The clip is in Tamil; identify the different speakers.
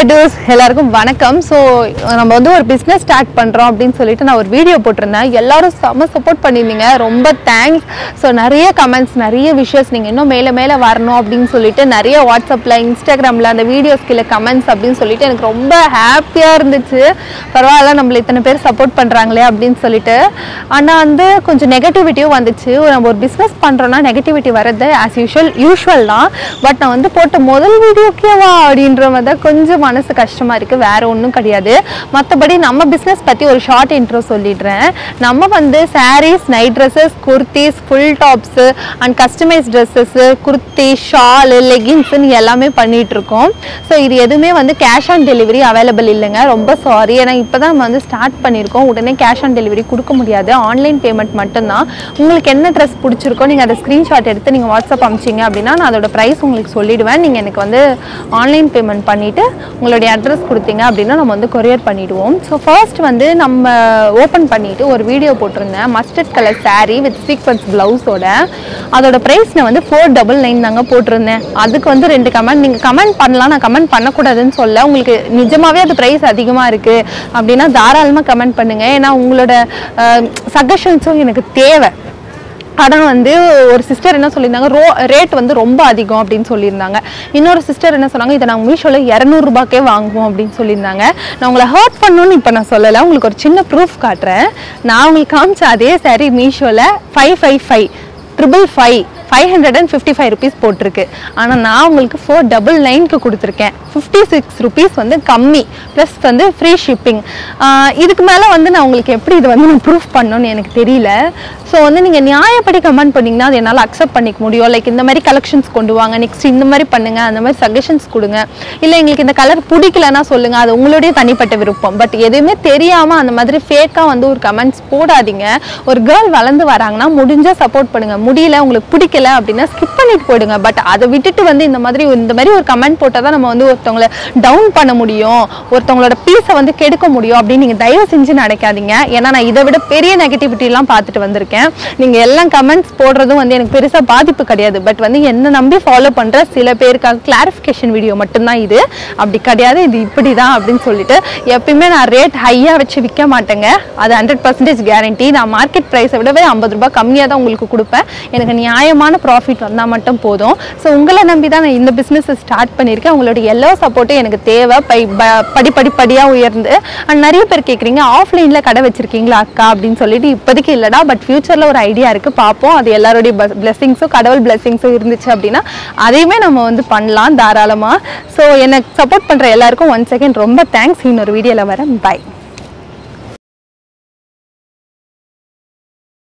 Speaker 1: கிரியேட்டிவ்ஸ் எல்லாருக்கும் வணக்கம் ஸோ நம்ம வந்து ஒரு பிஸ்னஸ் ஸ்டார்ட் பண்ணுறோம் அப்படின்னு சொல்லிட்டு நான் ஒரு வீடியோ போட்டிருந்தேன் எல்லாரும் செம்ம சப்போர்ட் பண்ணியிருந்தீங்க ரொம்ப தேங்க்ஸ் ஸோ நிறைய கமெண்ட்ஸ் நிறைய விஷயஸ் நீங்கள் இன்னும் மேலே மேலே வரணும் அப்படின்னு சொல்லிட்டு நிறைய வாட்ஸ்அப்பில் இன்ஸ்டாகிராமில் அந்த வீடியோஸ் கீழே கமெண்ட்ஸ் அப்படின்னு சொல்லிட்டு எனக்கு ரொம்ப ஹாப்பியாக இருந்துச்சு பரவாயில்ல நம்மள இத்தனை பேர் சப்போர்ட் பண்ணுறாங்களே அப்படின்னு சொல்லிட்டு ஆனால் வந்து கொஞ்சம் நெகட்டிவிட்டியும் வந்துச்சு நம்ம ஒரு பிஸ்னஸ் பண்ணுறோன்னா நெகட்டிவிட்டி வர்றது ஆஸ் யூஷுவல் யூஷுவல் தான் பட் நான் வந்து போட்ட முதல் வீடியோக்கேவா அப்படின்ற மாதிரி தான் கொஞ்சம் மனசு கஷ்டமாக இருக்குது வேறு ஒன்றும் கிடையாது மற்றபடி நம்ம பிஸ்னஸ் பற்றி ஒரு ஷார்ட் இன்ட்ரோ சொல்லிடுறேன் நம்ம வந்து sarees night dresses kurtis full tops and customise dresses kurti shawl லெகின்ஸ்னு எல்லாமே பண்ணிட்டு இருக்கோம் ஸோ இது எதுவுமே வந்து கேஷ் ஆன் டெலிவரி அவைலபிள் இல்லைங்க ரொம்ப சாரி ஏன்னா இப்போ தான் நம்ம வந்து ஸ்டார்ட் பண்ணியிருக்கோம் உடனே கேஷ் ஆன் டெலிவரி கொடுக்க முடியாது ஆன்லைன் பேமெண்ட் மட்டும்தான் உங்களுக்கு என்ன ட்ரெஸ் பிடிச்சிருக்கோ நீங்கள் அதை ஸ்க்ரீன்ஷாட் எடுத்து நீங்கள் வாட்ஸ்அப் அமிச்சிங்க அப்படின்னா நான் அதோட ப்ரைஸ் உங்களுக்கு சொல்லிடுவேன் நீங்கள் எனக்கு வந்து ஆன்லைன் பேமெண்ட் பண்ணிவிட்டு உங்களுடைய அட்ரஸ் கொடுத்தீங்க அப்படின்னா நம்ம வந்து கொரியர் பண்ணிவிடுவோம் ஸோ ஃபர்ஸ்ட் வந்து நம்ம ஓப்பன் பண்ணிவிட்டு ஒரு வீடியோ போட்டிருந்தேன் mustard colour saree with sequins ப்ளவுஸோட அதோட ப்ரைஸ் நான் வந்து ஃபோர் டபுள் நைன் தாங்க போட்டிருந்தேன் அதுக்கு வந்து ரெண்டு கமெண்ட் நீங்கள் கமெண்ட் பண்ணலாம் நான் கமெண்ட் பண்ணக்கூடாதுன்னு சொல்ல உங்களுக்கு நிஜமாவே அது ப்ரைஸ் அதிகமாக இருக்குது அப்படின்னா தாராளமாக கமெண்ட் பண்ணுங்கள் ஏன்னா உங்களோட சஜஷன்ஸும் எனக்கு தேவை ஆனால் வந்து ஒரு சிஸ்டர் என்ன சொல்லியிருந்தாங்க ரோ ரேட் வந்து ரொம்ப அதிகம் அப்படின்னு சொல்லியிருந்தாங்க இன்னொரு சிஸ்டர் என்ன சொன்னாங்க இதை நாங்கள் மீஷோவில் இரநூறுபாக்கே வாங்குவோம் அப்படின்னு சொல்லியிருந்தாங்க நான் உங்களை ஹர்ட் பண்ணணும்னு இப்போ நான் சொல்லலை உங்களுக்கு ஒரு சின்ன ப்ரூஃப் காட்டுறேன் நான் உங்களுக்கு காமிச்ச அதே சாரி மீஷோவில் five five five triple five five hundred and fifty five rupees போட்டிருக்கு ஆனால் நான் உங்களுக்கு ஃபோர் டபுள் நைன்க்கு கொடுத்துருக்கேன் ஃபிஃப்டி சிக்ஸ் ருபீஸ் வந்து கம்மி ப்ளஸ் வந்து ஃப்ரீ ஷிப்பிங் இதுக்கு மேலே வந்து நான் உங்களுக்கு எப்படி இது வந்து நான் ப்ரூஃப் பண்ணணும்னு எனக்கு தெரியல ஸோ வந்து நீங்கள் நியாயப்படி கமெண்ட் பண்ணிங்கன்னா அது என்னால் அக்செப்ட் பண்ணிக்க முடியும் லைக் இந்த மாதிரி கலெக்ஷன்ஸ் கொண்டு வாங்க நெக்ஸ்ட் இந்த மாதிரி பண்ணுங்க அந்த மாதிரி சஜஷன்ஸ் கொடுங்க இல்லை எங்களுக்கு இந்த கலர் பிடிக்கலன்னா சொல்லுங்கள் அது உங்களுடைய தனிப்பட்ட விருப்பம் பட் எதுவுமே தெரியாமல் அந்த மாதிரி ஃபேக்காக வந்து ஒரு கமெண்ட்ஸ் போடாதீங்க ஒரு கேர்ள் வளர்ந்து வராங்கன்னா முடிஞ்சால் சப்போர்ட் பண்ணுங்க முடியல உங்களுக்கு பிடிக்கல அப்படின்னா ஸ்கிப் பண்ணிட்டு போயிடுங்க பட் அதை விட்டுட்டு வந்து இந்த மாதிரி இந்த மாதிரி ஒரு கமெண்ட் போட்டால் தான் நம்ம வந்து ஒருத்தவங்களை டவுன் பண்ண முடியும் ஒருத்தவங்களோட பீஸை வந்து கெடுக்க முடியும் அப்படின்னு நீங்கள் தயவு செஞ்சு நினைக்காதீங்க ஏன்னா நான் இதை விட பெரிய நெகட்டிவிட்டிலாம் பார்த்துட்டு வந்திருக்கேன் நீங்கள் எல்லாம் கமெண்ட்ஸ் போடுறதும் வந்து எனக்கு பெருசாக பாதிப்பு கிடையாது பட் வந்து என்ன நம்பி ஃபாலோ பண்ணுற சில பேருக்காக கிளாரிஃபிகேஷன் வீடியோ மட்டும்தான் இது அப்படி கிடையாது இது இப்படி தான் அப்படின்னு சொல்லிட்டு எப்பயுமே நான் ரேட் ஹையாக வச்சு விற்க மாட்டேங்க அது ஹண்ட்ரட் பர்சன்டேஜ் கேரண்டி நான் மார்க்கெட் ப்ரைஸை விடவே ஐம்பது ரூபாய் கம்மியாக தான் உங்களுக்கு கொடுப்பேன் எனக்கு நியாயமான ப்ராஃபிட் வந்தால் மட்டும் போதும் ஸோ உங்களை நம்பி தான் நான் இந்த பிஸ்னஸை ஸ்டார்ட் பண்ணியிருக்கேன் உங்களோட எல்லா சப்போர்ட்டும் எனக்கு தேவை பை ப- படி படி படியாக உயர்ந்து அண்ட் நிறைய பேர் கேட்குறீங்க ஆஃப்லைனில் கடை வச்சிருக்கீங்களா அக்கா அப்படின்னு சொல்லிட்டு இப்போதைக்கு இல்லைடா பட் ஃபியூச்சரில் ஒரு ஐடியா இருக்குது பார்ப்போம் அது எல்லாருடைய பிளெஸிங்ஸும் கடவுள் பிளெஸிங்ஸும் இருந்துச்சு அப்படின்னா அதையுமே நம்ம வந்து பண்ணலாம் தாராளமாக ஸோ எனக்கு சப்போர்ட் பண்ணுற எல்லாருக்கும் ஒன் செகண்ட் ரொம்ப தேங்க்ஸ் இன்னொரு வீடியோவில் வரேன் பை